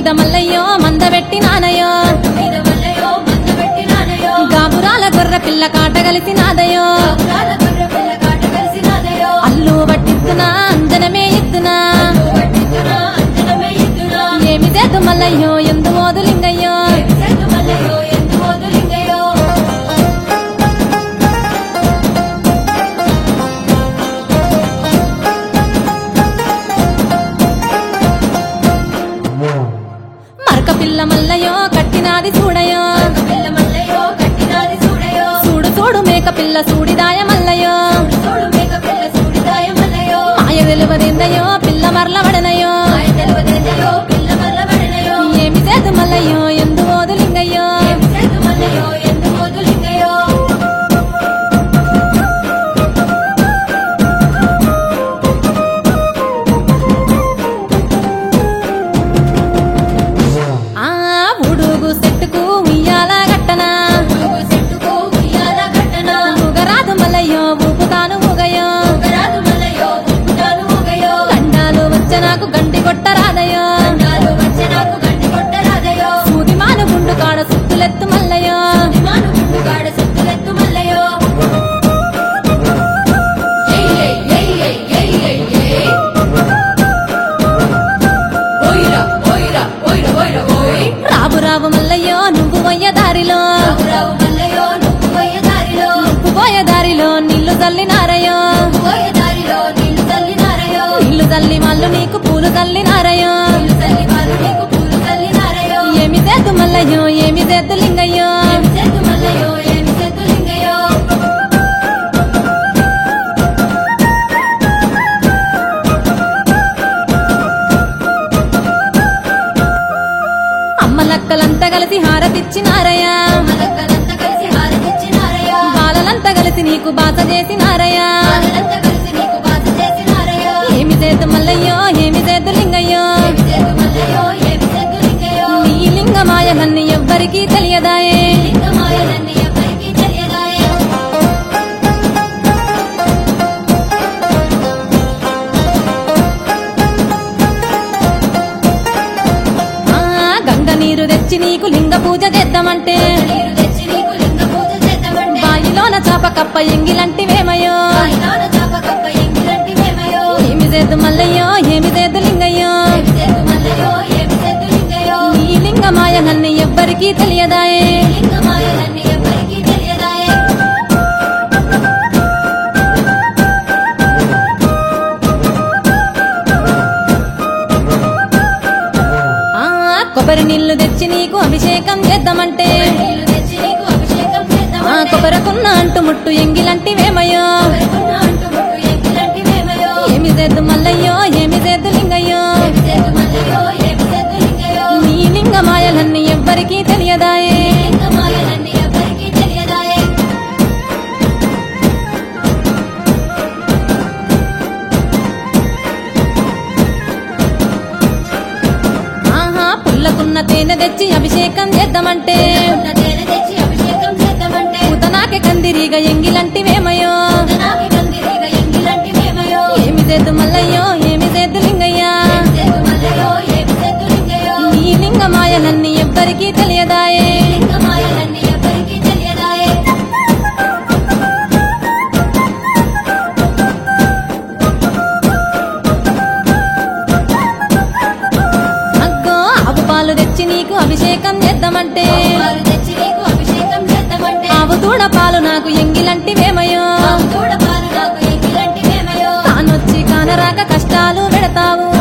మీద మల్లయ్యో మందబెట్టి నానయో మీద వల్లయో మందబెట్టి నానయో గాబురాల గొర్రె పిల్ల కాట కలిసి నాదయో రాల గొర్రె పిల్ల కాట కలిసి నానయో అల్లు పట్టిస్తున్నా అంజనమే ఇద్దునా పట్టించునా అంజనమే ఇద్దునా ఏమి చేద్దు మల్లయ్యో ఎందు ఓదులింగయ్యో సెట్టు మల్లయో ఎందు వదులింగయో మరక పిల్ల మల్లయ్యో కట్టినాది చూడయో పిల్ల మల్లయో కట్టినాది చూడయో చూడు చూడు మేక పిల్ల సూడిదాయ మల్లయ్యో చూడు మేక పిల్ల చూడిదాయ మల్లయో మాయ వెలువరిందయో పిల్ల మరల వడనయో ఆయ తెలవదేదయో పిల్ల మల్ల పడినయో ఏమి చేద్దు మల్లయ్యో ఎందు ఓదులింగయ్యో సెట్టు మల్లయో ఎందు వదులింగయో ఆ ఉడుగు సెట్టుకు ఉయ్యాల గట్టనా పురుగు చెట్టుకు ఉయ్యాల కట్టనా ఊగరాదు మల్లయ్యో ఊపుతాను ఊగయో రాదు మల్లయో ఉప్పుటాను ఊగయో గండాలు వచ్చే నాకు గంటి కొట్టరాదయో నాలు వచ్చే నాకు గంటి కొట్టరాదయో సూది మాను గుండు కాడ సుత్తులెత్తు మల్లయ్యో విమాను గుండుగాడ సుత్తులెత్తు మల్లయో ఏయ్ ఏయ్ ఏయ్ ఏయ్ ఏయ్ ఏయ్ ఏయ్ ఓయిరా ఓయిరా ఓయిరా ఓయిరా ఓయ్ రావు రావు మల్లయ్యో నువ్వు పోయే దారిలో రావు మల్లయో నువ్వు పోయే దారిలో నువ్వు పోయే దారిలో నీళ్లు చల్లినారయో పోయే దారిలో నీళ్లు చల్లినారయో నీళ్లు చల్లి వాళ్ళు నీకు పూలు చల్లినారయో నీళ్లు చల్లి వారు నీకు పూలు చల్లినారయో ఏమి చేద్దు మల్లయ్యో ఏమి చేద్దు లింగయ్యో ఏమి చెట్టు మల్లయో ఏమి చెట్టు లింగయో అమ్మలక్కలంతా కలిసి హారతిచ్చినారయ్యా మలక్కలంతా కలిసి హారతిచ్చినారయ్యా బాలలంతా కలిసి నీకు బాస చేసినారయ్యా వాళ్ళంతా కలిసి నీకు బాధ చేసినారయ్యో ఏమి చేద్దు మల్లయ్యో ఏమి చేద్దు లింగయ్యో ఏమి చేతు మల్లయో ఏమి చేతు లింగయో నీ లింగమాయ నన్ను ఎవ్వరికీ తెలియదాయే లింగమాయలన్నీ ఎవరికీ తెలియదాయే ఆ గంగ నీరు తెచ్చి నీకు లింగ పూజ చేద్దామంటే నీరు తెచ్చి నీకు లింగ పూజ చేద్దామంటే బాయిలోన చాప కప్ప ఎంగిలంటివేమయ్యో బాయిలోన చాప కప్ప ఎంగిలంటి మేమయో ఏమి చేద్దు మల్లయ్యో ఏమి చేద్దు లింగయ్యో ఏమి చేతు మల్లయో ఏమి చేతు లింగయో నీ లింగమాయ నన్ను ఎవ్వరికీ తెలియదాయే లింగమాయలన్నీ ఎవరికీ తెలియదాయే ఆ కొబ్బరి నీళ్లు తెచ్చి నీకు అభిషేకం చేద్దామంటే నీళ్లు తెచ్చి నీకు అభిషేకం ఆ చేద్దామంటే కొబ్బరకున్న అంటు ముట్టు ఎంగిలంటివేమయ్యో ఎవరికున్న అంటుముట్టు ఎంగిలంటి మేమయో ఏమి చేద్దు మల్లయ్యో ఏమి చేద్దు లింగయ్యో ఏమి చేతు మల్లయో ఏమి చేతు లింగయో నీ లింగమాయలన్నీ ఎవ్వరికీ తెలియదాయే లింగమాయలన్నీ ఎవరికీ తెలియదాయే ఆహా పుల్లకున్న తేనె తెచ్చి అభిషేకం చేద్దామంటే ఉన్న తేనె తెచ్చి అభిషేకం చేద్దామంటే పూతనాకే కందిరీగ ఎంగిలంటివేమయ్యో నాకి కందిరీగ ఎంగిలంటి మేమయో ఏమి చేద్దు మల్లయ్యో ఏమి చేద్దు లింగయ్యా ఏమి చేతు మల్లయో ఏమి చేతు లింగయో నీ లింగమాయలన్నీ ఎవ్వరికీ తెలియదాయే లింగమాయలన్నీ ఎవరికీ తెలియదాయే అగ్గో ఆవు పాలు తెచ్చి నీకు అభిషేకం చేద్దామంటే పాలు తెచ్చి నీకు అభిషేకం చేద్దామంటే ఆవు దూడ పాలు నాకు ఎంగిలంటివేమయ్యో ఆవు దూడ పాలు నాకు ఎంగిలంటి మేమయో తానొచ్చి కానరాక కష్టాలు పెడతావు